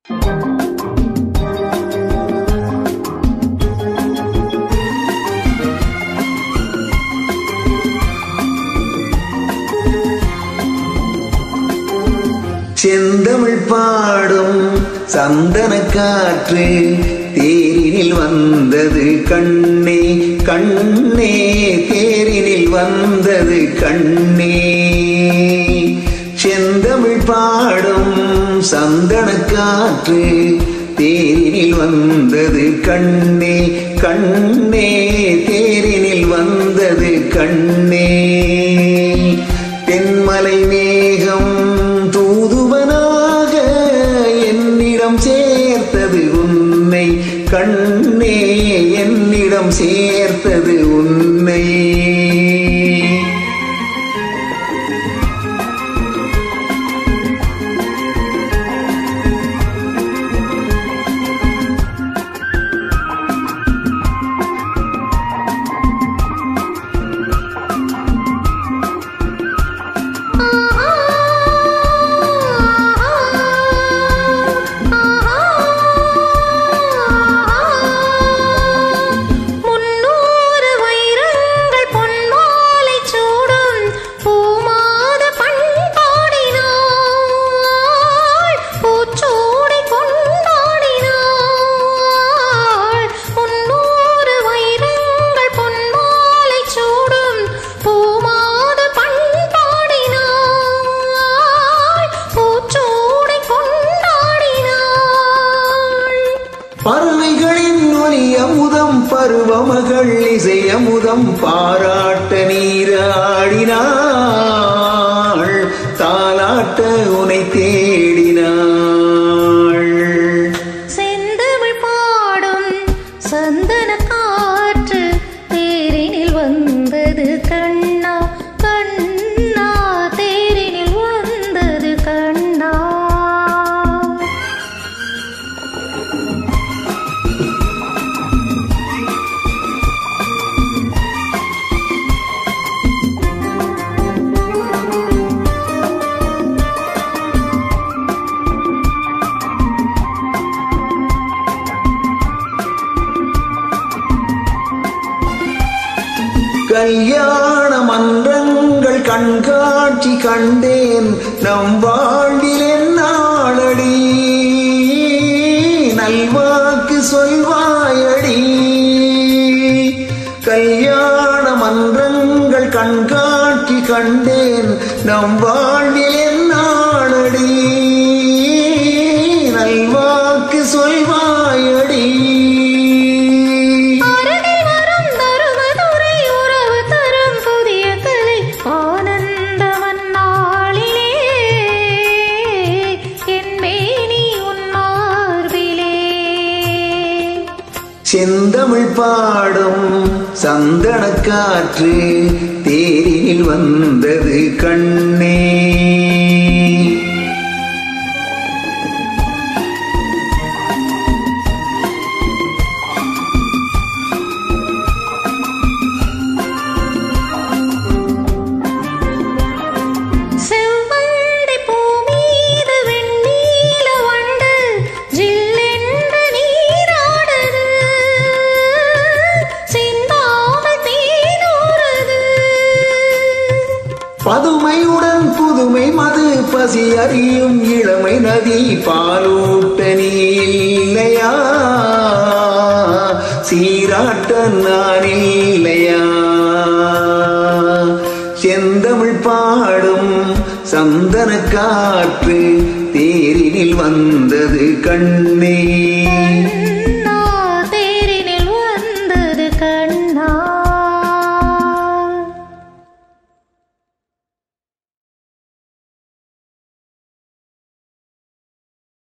செந்தமிழ் பாடும் சந்தன காற்று தேரினில் வந்தது கண்ணே கண்ணே தேரினில் வந்தது கண்ணே செந்தமிழ் பாடும் சந்தன காற்று தேரினில் வந்தது கண்ணே கண்ணே தேரினில் வந்தது கண்ணே தென்மலை மேகம் தூதுவனாக என்னிடம் சேர்த்தது உன்னை கண்ணே என்னிடம் சேர்த்தது உன்னை முன்னூறு வைரங்கள் பொன்மாலை சூடும் பூமாத பண்பாடினாள் பூச்சூடி கொண்டாடினாள் முன்னூறு வைரங்கள் பொன்மாலை சூடும் பூமாத பண்பாடினாள் பூச்சூடி கொண்டாடினாள் பறவைகளின் ஒலி அமுதம் பருவமகள் இசை அமுதம் பாராட்ட நீராடினாள் தாலாட்ட உனை தேடினாள் செந்தமிழ் பாடும் சந்தன காற்று தேரினில் வந்தது கண்ணா கண்ணா தேரினில் வந்தது கண்ணா கல்யாண மன்றங்கள் கண்காட்சி கண்டேன் நம் வாழ்வில் என்னாளடி நல்வாக்கு சொல்வாயடி கல்யாண மன்றங்கள் கண்காட்சி கண்டேன் நம் வாழ்வில் என்னாளடி நல்வாக்கு சொல்வாயடி அருகில் வரும் தருமதுரை உறவு தரும் புதிய கலை ஆனந்தவன் நாளிலே என் மேனி உன் மார்பிலே செந்தமிழ் பாடும் சந்தன காற்று தேரில் வந்தது கண்ணே செவ்வந்தி பூமீது வெண்ணீல வண்டு ஜில்லென்று நீராடுது சிந்தாமல் தேனூறுது பதுமையுடன் புதுமை மது பசி அறியும் இளமை நதி பாலூட்ட நீ இல்லையா சீராட்ட நான் இல்லையா செந்தமிழ் பாடும் சந்தன காற்று தேரினில் வந்தது கண்ணே